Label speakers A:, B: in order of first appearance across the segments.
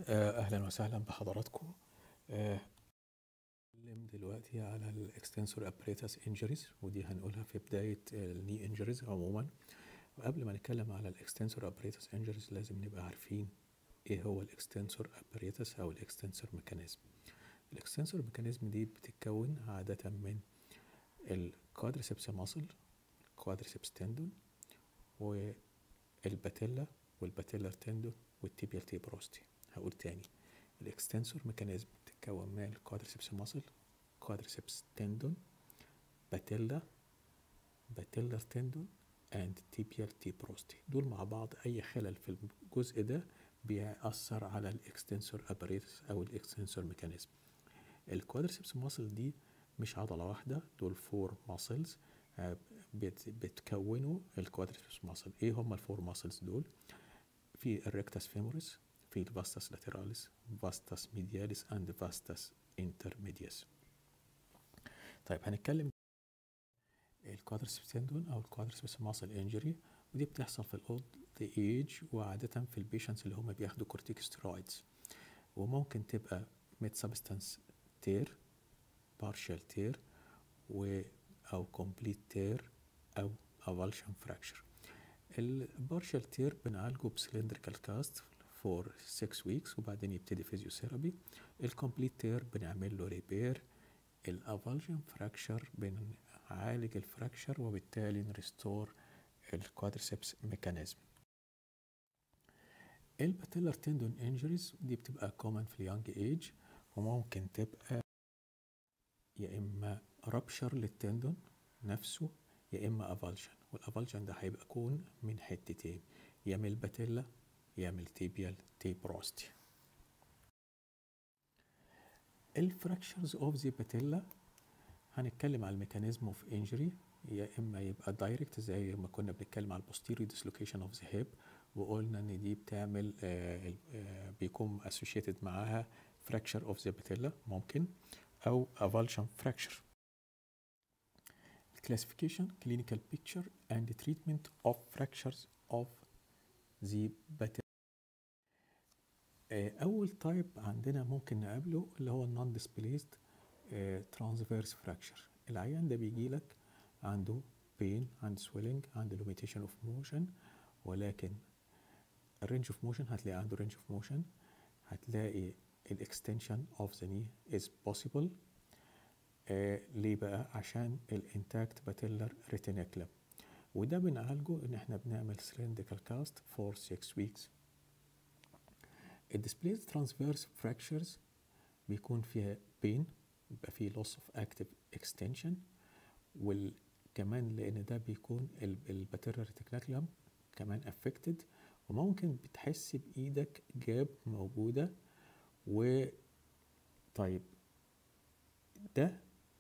A: آه، اهلا وسهلا بحضراتكم آه، هنتكلم دلوقتي على الاكستنسور ابريتس انجريز ودي هنقولها في بدايه الني انجريز عموما وقبل ما نتكلم على الاكستنسور ابريتس انجريز لازم نبقى عارفين ايه هو الاكستنسور ابريتس او الاكستنسور ميكانيزم الاكستنسور ميكانيزم دي بتتكون عاده من الكوادريسبس ماسل الكوادريسبس تندون والباتيلا والباتيلر تندون والتيبيال تيبروستي هقول تاني الاكستنسور ميكانيزم بتتكون من الكوادريسبس ماسل كوادريسبس تندون باتيلا باتيلر تندون اند تيبيال تيبروستي دول مع بعض اي خلل في الجزء ده بيأثر على الاكستنسور اباريتس او الاكستنسور ميكانيزم الكوادريسبس ماسل دي مش عضلة واحدة دول فور ماسلز بتكونوا الكوادريسبس ماسل ايه هم الفور ماسلز دول في الريكتاس فيموريس في الفاستاس لاتراليس فاستاس ميدياليس اند فاستاس انترميدياس طيب هنتكلم الكوادرسبس تندون او الكوادرسبس ماسل انجري ودي بتحصل في الاولد ايج وعاده في البيشنتس اللي هم بياخدوا كورتيكوستيرويدز وممكن تبقى ميد سبستانس تير بارشال تير و او كومبليت تير او افالشن فراكشر البارشال تير بنعالجه بسلندريكال كاست فور 6 ويكس وبعدين يبتدي فيزيوثيرابي الكومبليت تير بنعمل له ريبير الافالجن فراكشر بنعالج الفراكشر وبالتالي نريستور الكوادريسبس ميكانيزم الباتيلر تندون انجريز دي بتبقى كومن في اليونج ايج وممكن تبقى يا اما رابشر للتندون نفسه يا اما افالجن والافالجن ده هيبقى يكون من حتتين يا من الباتيلا يا من التيبيال تيبروستي الفراكشرز اوف ذا باتيلا هنتكلم على الميكانيزم اوف انجري يا اما يبقى دايركت زي ما كنا بنتكلم على البوستيريو ديسلوكيشن اوف ذا هيب وقلنا ان دي بتعمل آه آه بيكون اسوشيتد معاها فراكشر اوف ذا باتيلا ممكن او افالشن فراكشر classification clinical picture and treatment of fractures of the patella اول تايب عندنا ممكن نقابله اللي هو النون ديسبليسد ترانسفيرس فراكشر العيان ده بيجي لك عنده بين عنده سويلنج عنده ليميتيشن اوف موشن ولكن الرينج اوف موشن هتلاقي عنده رينج اوف موشن هتلاقي الاكستنشن اوف ذا ني از بوسيبل ليه بقى عشان الانتاكت باتيلر ريتينيكلم وده بنعالجه ان احنا بنعمل سلنديكال كاست فور 6 ويكس الديسبليز ترانسفيرس فراكشرز بيكون فيها بين بيبقى فيه لوس اوف اكتيف اكستنشن وكمان لان ده بيكون الباتيلر ريتينيكلم كمان افكتد وممكن بتحس بايدك جاب موجوده و طيب ده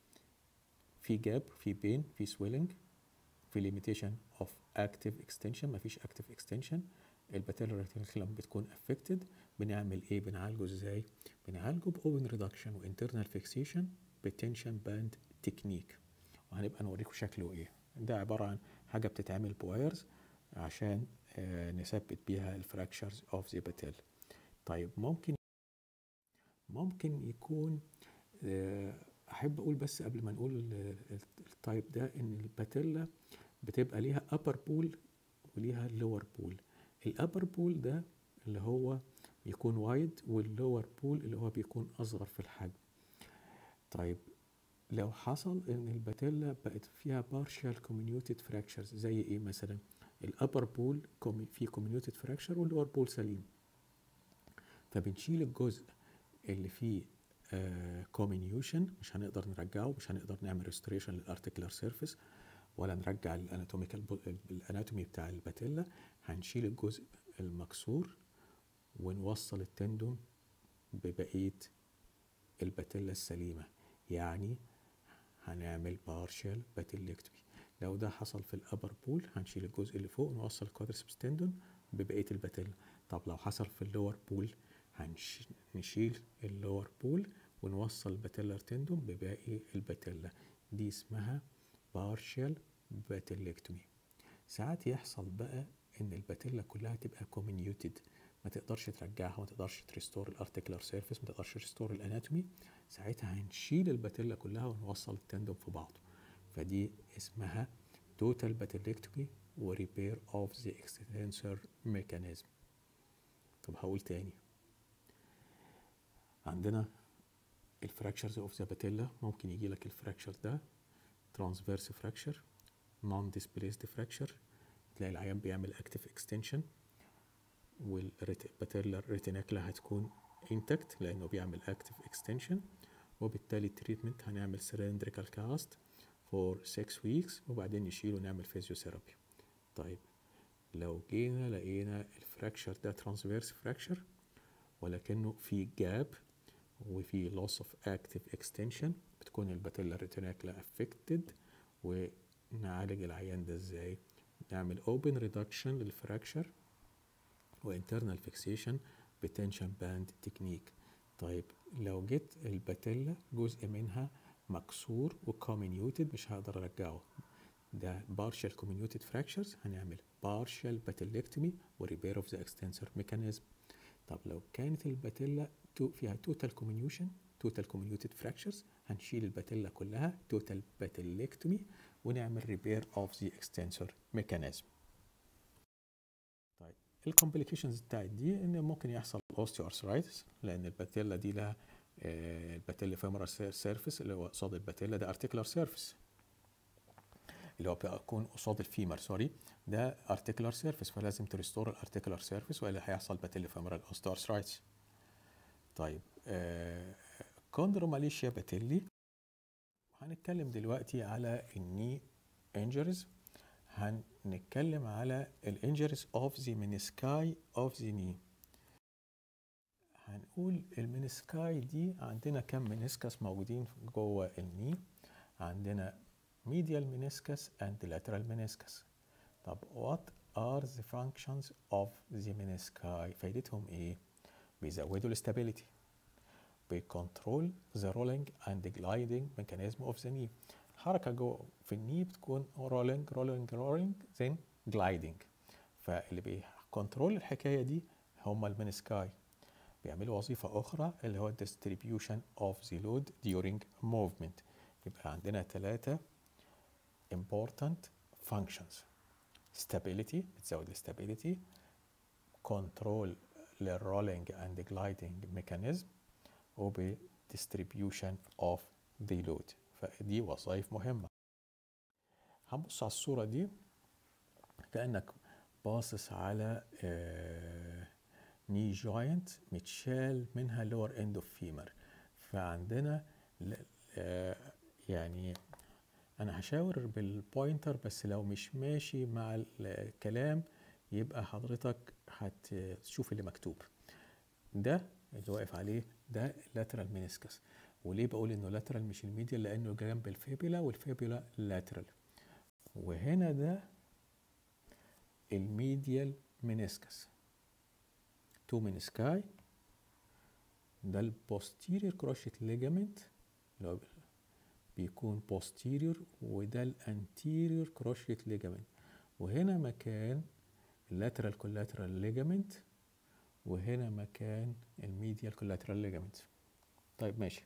A: في جاب في بين في سويلنج في ليميتيشن اوف اكتيف اكستنشن مفيش اكتيف اكستنشن الباتيلر ريتينيكلم بتكون افكتد بنعمل ايه بنعالجه ازاي بنعالجه باوبن ريدكشن وانترنال فيكسيشن بتنشن باند تكنيك وهنبقى نوريكم شكله ايه ده عباره عن حاجه بتتعمل بوايرز عشان آه نثبت بيها الفراكشرز اوف ذا باتيل طيب ممكن ممكن يكون آه احب اقول بس قبل ما نقول التايب ده ان الباتيلا بتبقى ليها upper بول وليها lower بول الابر بول ده اللي هو بيكون وايد واللور بول اللي هو بيكون اصغر في الحجم طيب لو حصل ان الباتيلا بقت فيها partial comminuted fractures زي ايه مثلا الابر بول في comminuted fracture واللور بول سليم فبنشيل الجزء اللي فيه كومينيوشن uh, مش هنقدر نرجعه مش هنقدر نعمل ريستوريشن للارتيكولار سيرفيس ولا نرجع الاناتوميكال الاناتومي بتاع الباتيلا هنشيل الجزء المكسور ونوصل التندون ببقيه الباتيلا السليمه يعني هنعمل بارشال باتيلكتومي لو ده حصل في الابر بول هنشيل الجزء اللي فوق ونوصل الكوادرسبس تندون ببقيه الباتيلا طب لو حصل في اللور بول هنشيل اللور بول ونوصل الباتيلر تندون بباقي الباتيلا دي اسمها بارشال باتيلكتومي ساعات يحصل بقى ان الباتيلا كلها تبقى كومينيوتد ما تقدرش ترجعها ما تقدرش تريستور الارتيكولار سيرفيس ما تقدرش تريستور الاناتومي ساعتها هنشيل الباتيلا كلها ونوصل التندم في بعضه فدي اسمها توتال باتيلكتومي وريبير اوف ذا اكستنسور ميكانيزم طب هقول تاني عندنا الفراكشرز اوف ذا باتيلا ممكن يجي لك الفراكشر ده ترانسفيرس فراكشر نون ديسبليسد فراكشر تلاقي العيان بيعمل اكتف اكستنشن والباتيلر ريتيناكلا هتكون انتكت لانه بيعمل اكتف اكستنشن وبالتالي التريتمنت هنعمل سلندريكال كاست فور 6 ويكس وبعدين نشيله ونعمل فيزيوثيرابي طيب لو جينا لقينا الفراكشر ده ترانسفيرس فراكشر ولكنه في جاب وفي loss of active extension بتكون الباتيلا ريتيناكلا affected ونعالج العيان ده ازاي نعمل open reduction للفراكشر وانترنال فيكسيشن بتنشن باند تكنيك طيب لو جيت الباتيلا جزء منها مكسور وكومينيوتد مش هقدر ارجعه ده partial comminuted fractures هنعمل partial batellectomy وريبير اوف ذا extensor mechanism طب لو كانت الباتيلا فيها total comminution total comminuted fractures هنشيل الباتيلا كلها total batellectomy ونعمل ريبير اوف ذا extensor mechanism طيب الكومبليكيشنز بتاعت دي ان ممكن يحصل osteoarthritis لان الباتيلا دي لها الباتيلا فيمورال سيرفيس اللي هو قصاد الباتيلا ده ارتيكولار سيرفيس اللي هو بيكون قصاد الفيمر سوري ده ارتيكولار سيرفيس فلازم تريستور الارتيكولار سيرفيس والا هيحصل باتيلا فيمورال اوستيوارثرايتس طيب آه كوندروماليشيا باتيلي هنتكلم دلوقتي على الني انجريز هنتكلم على الانجريز اوف ذا منسكاي اوف ذا ني هنقول المنسكاي دي عندنا كم منسكس موجودين جوه الني عندنا medial meniscus and lateral meniscus طب what are the functions of the menisci فايدتهم ايه بيزودوا الاستابيليتي بيكنترول the rolling and gliding mechanism of the knee الحركة جوه في الني بتكون rolling rolling rolling then gliding فاللي بيكنترول الحكاية دي هم المنسكاي بيعملوا وظيفة أخرى اللي هو distribution of the load during movement يبقى عندنا ثلاثة important functions stability بتزود الاستابيليتي control للرولينج and gliding mechanism وب distribution of the load فدي وظائف مهمة هنبص على الصورة دي كأنك باصص على ني جوينت متشال منها lower end of femur فعندنا يعني انا هشاور بالبوينتر بس لو مش ماشي مع الكلام يبقى حضرتك هتشوف اللي مكتوب ده اللي واقف عليه ده لاترال مينيسكس وليه بقول انه لاترال مش الميديال لانه جنب الفيبولا والفيبولا لاترال وهنا ده الميديال مينيسكس تو مينيسكاي ده البوستيريور كروشيت ليجامنت اللي هو بيكون posterior وده الانتيريور كروشيت ليجامنت وهنا مكان اللاترال كولاترال ليجامنت وهنا مكان الميديال كولاترال ليجامنت طيب ماشي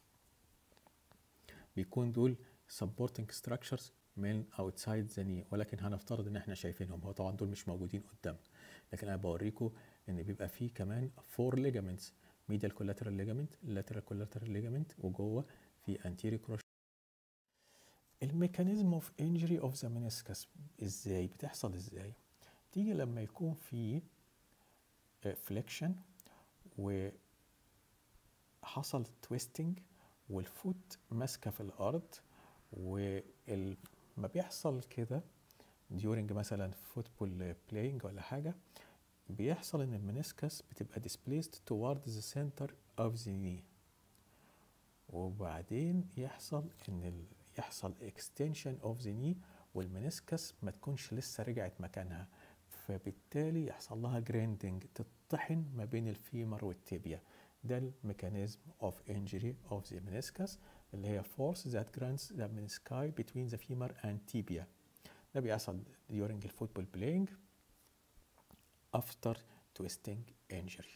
A: بيكون دول supporting structures من outside the knee ولكن هنفترض ان احنا شايفينهم هو طبعا دول مش موجودين قدام لكن انا بوريكم ان بيبقى فيه كمان four ligaments medial collateral ligament lateral collateral ligament وجوه في anterior crush الميكانيزم اوف انجري اوف ذا meniscus ازاي بتحصل ازاي تيجي لما يكون في فليكشن وحصل تويستنج والفوت ماسكه في الارض ولما بيحصل كده during مثلا فوتبول بلاينج ولا حاجه بيحصل ان المنسكس بتبقى displaced toward the center of the knee وبعدين يحصل ان ال يحصل extension of the knee والمنسكس ما تكونش لسه رجعت مكانها فبالتالي يحصل لها جراندنج تطحن ما بين الفيمر والتيبيا ده الميكانيزم of injury of the meniscus اللي هي force that grants the menisci between the femur and tibia ده بيحصل during الفوتبول playing after twisting injury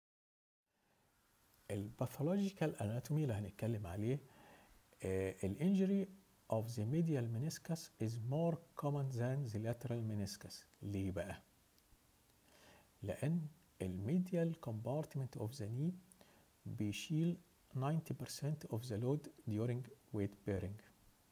A: الباثولوجيكال اناتومي اللي هنتكلم عليه الانجري of the medial meniscus is more common than the lateral meniscus ليه بقى؟ لأن الميديال compartment of the knee بيشيل 90% of the load during weight bearing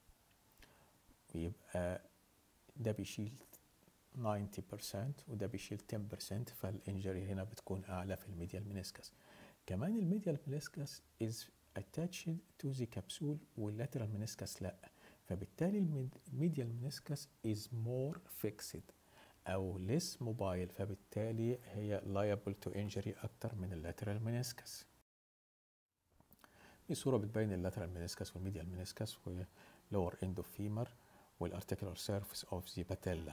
A: ويبقى ده بيشيل 90% وده بيشيل 10% فالانجري هنا بتكون أعلى في الميديال meniscus كمان الميديال meniscus is attached to the capsule واللاترال meniscus لأ فبالتالي الميديال meniscus is more fixed أو less mobile فبالتالي هي liable to injury أكتر من اللاترال meniscus دي صورة بتبين اللاترال meniscus والميديال meniscus واللور end of femur والارتيكولار surface of the patella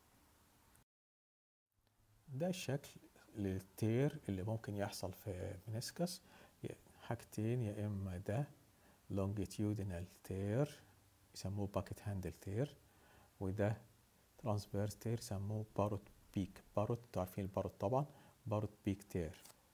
A: ده الشكل للتير اللي ممكن يحصل في منسكس حاجتين يا اما ده longitudinal tear يسموه باكيت هاندل تير وده ترانسفيرس تير يسموه باروت بيك باروت تعرفين الباروت طبعا باروت بيك تير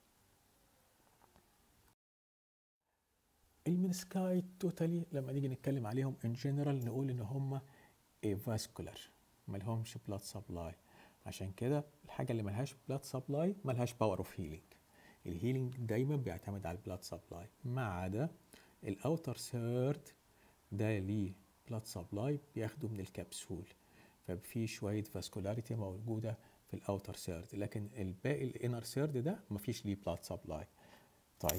A: المنسكاي توتالي لما نيجي نتكلم عليهم ان جنرال نقول ان هم فاسكولار ملهمش بلاد سبلاي عشان كده الحاجه اللي ملهاش بلاد سبلاي ملهاش باور اوف هيلينج الهيلينج دايما بيعتمد على البلاد سبلاي ما عدا الاوتر ثيرد ده ليه بلاد سبلاي بياخده من الكبسول ففي شويه فاسكولاريتي موجوده في الاوتر ثيرد لكن الباقي الانر ثيرد ده مفيش ليه بلاد سبلاي طيب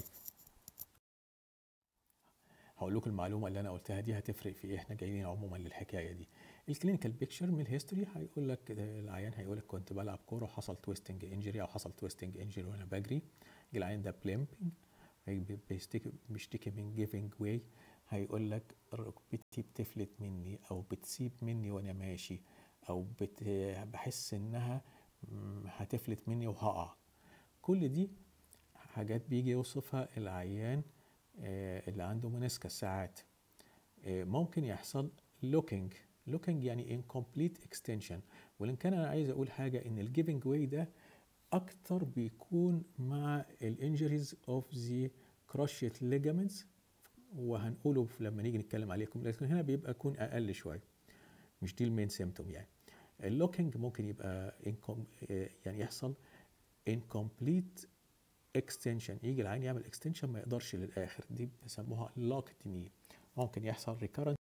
A: هقول لكم المعلومه اللي انا قلتها دي هتفرق في ايه احنا جايين عموما للحكايه دي الكلينيكال بيكتشر من الهيستوري هيقول لك العيان هيقول لك كنت بلعب كوره وحصل تويستنج انجري او حصل تويستنج انجري وانا بجري العيان ده بليمبنج بيشتكي بيشتكي من جيفنج واي هيقول لك ركبتي بتفلت مني او بتسيب مني وانا ماشي او بت بحس انها هتفلت مني وهقع كل دي حاجات بيجي يوصفها العيان اللي عنده منسكس ساعات ممكن يحصل لوكينج لوكينج يعني incomplete extension ولن كان انا عايز اقول حاجه ان الجيفنج واي ده اكتر بيكون مع الانجريز اوف ذا كروشيت ليجامنتس وهنقوله لما نيجي نتكلم عليكم لكن هنا بيبقى يكون اقل شويه مش دي المين سيمتوم يعني اللوكينج ممكن يبقى يعني يحصل incomplete extension يجي العين يعمل extension ما يقدرش للاخر دي بيسموها locked knee ممكن يحصل recurrent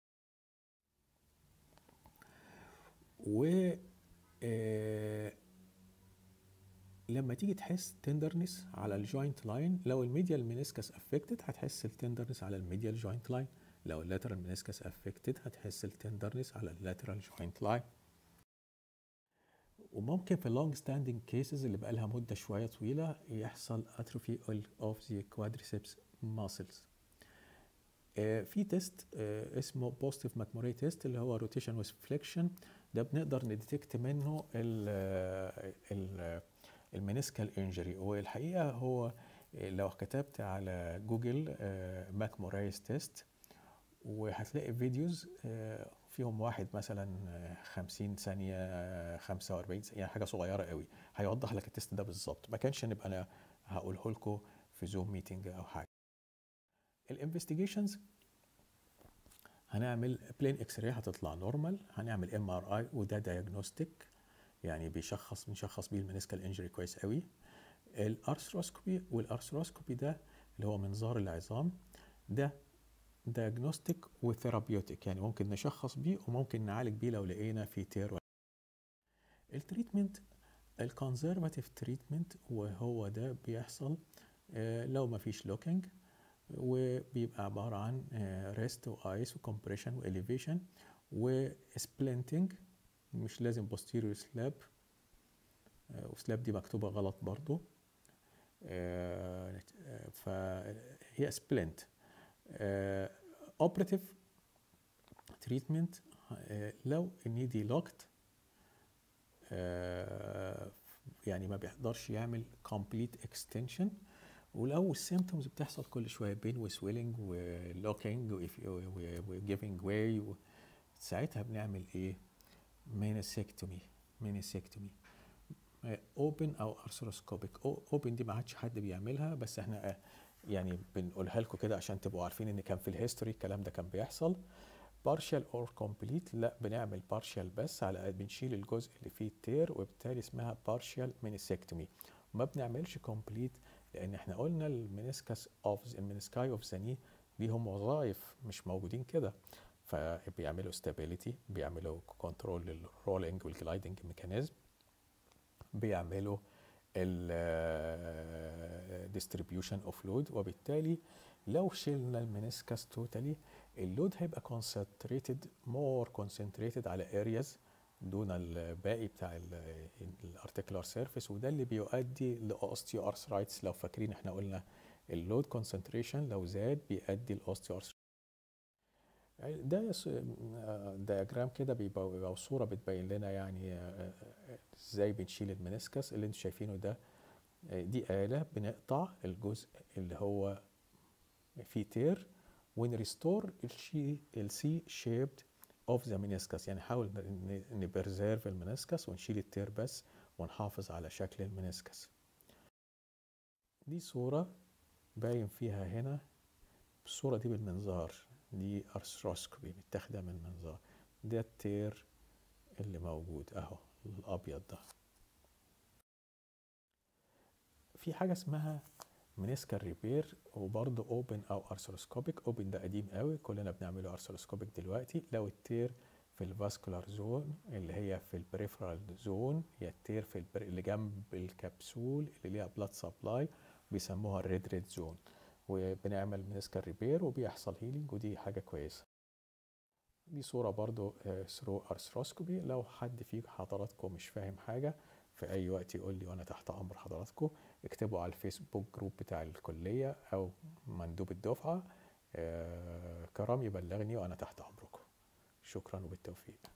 A: و آه لما تيجي تحس تندرنس على الجوينت لاين لو الميديال منسكس افكتد هتحس التندرنس على الميديال جوينت لاين لو اللاترال منسكس افكتد هتحس التندرنس على اللاترال جوينت لاين وممكن في اللونج ستاندنج كيسز اللي بقى لها مده شويه طويله يحصل اتروفي اوف ذا كوادريسبس ماسلز في تيست آه اسمه بوزيتيف ماكموري تيست اللي هو روتيشن ويز فليكشن ده بنقدر نديتكت منه ال ال المينيسكال انجري والحقيقه هو لو كتبت على جوجل ماك مورايس تيست وهتلاقي فيديوز فيهم واحد مثلا 50 ثانيه 45 ثانيه يعني حاجه صغيره قوي هيوضح لك التيست ده بالظبط ما كانش نبقى انا هقوله لكم في زوم ميتنج او حاجه الانفستيجيشنز هنعمل بلين اكس راي هتطلع نورمال هنعمل ام ار اي وده دايجنوستيك يعني بيشخص بنشخص بيه المنسكال انجري كويس قوي الارثروسكوبي والارثروسكوبي ده اللي هو منظار العظام ده دايجنوستيك وثيرابيوتيك يعني ممكن نشخص بيه وممكن نعالج بيه لو لقينا في تير التريتمنت الكونزرفاتيف تريتمنت وهو ده بيحصل لو ما فيش لوكينج وبيبقى عبارة عن ريست وايس وكمبريشن واليفيشن وسبلنتنج مش لازم posterior سلاب وسلاب دي مكتوبة غلط برضو فهي سبلنت اوبراتيف تريتمنت لو الني دي لوكت يعني ما بيقدرش يعمل complete extension ولو السيمتومز بتحصل كل شويه بين وسويلنج ولوكينج وجيفنج واي ساعتها بنعمل ايه؟ مينيسكتومي مينيسكتومي اوبن او ارثروسكوبيك اوبن دي ما عادش حد بيعملها بس احنا آه، يعني بنقولها لكم كده عشان تبقوا عارفين ان كان في الهيستوري الكلام ده كان بيحصل بارشال اور كومبليت لا بنعمل بارشال بس على بنشيل الجزء اللي فيه التير وبالتالي اسمها بارشال مينيسكتومي وما بنعملش كومبليت لان احنا قلنا المينيسكس اوف المينيسكاي اوف زاني ليهم وظائف مش موجودين كده فبيعملوا ستابيليتي بيعملوا كنترول للرولينج والجلايدنج ميكانيزم بيعملوا الديستريبيوشن اوف لود وبالتالي لو شلنا المينيسكس توتالي اللود هيبقى concentrated more concentrated على ارياز دون الباقي بتاع الارتيكولار سيرفيس وده اللي بيؤدي لاوستيو ارثرايتس لو فاكرين احنا قلنا اللود كونسنتريشن لو زاد بيؤدي لاوستيو ده دياجرام كده بيبقى بيبقى صوره بتبين لنا يعني آه، آه، ازاي بنشيل المنسكس اللي انتوا شايفينه ده آه، دي آلة بنقطع الجزء اللي هو فيه تير ونريستور الشي السي شيبد اوف ذا meniscus يعني نحاول نبرزيرف المنسكس ونشيل التير بس ونحافظ على شكل المنسكس دي صورة باين فيها هنا الصورة دي بالمنظار دي ارثروسكوبي متاخدة من منظار ده التير اللي موجود اهو الابيض ده في حاجة اسمها منسكال ريبير وبرضه اوبن او ارثروسكوبيك اوبن ده قديم قوي كلنا بنعمله ارثروسكوبيك دلوقتي لو التير في الفاسكولار زون اللي هي في البريفرال زون هي التير في البر... اللي جنب الكبسول اللي ليها بلاد سبلاي بيسموها الريد ريد زون وبنعمل منسكال ريبير وبيحصل هيلينج ودي حاجه كويسه دي صوره برضو ثرو ارثروسكوبي لو حد في حضراتكم مش فاهم حاجه في اي وقت يقول لي وانا تحت امر حضراتكم اكتبوا على الفيسبوك جروب بتاع الكليه او مندوب الدفعه آه، كرام يبلغني وانا تحت امركم شكرا وبالتوفيق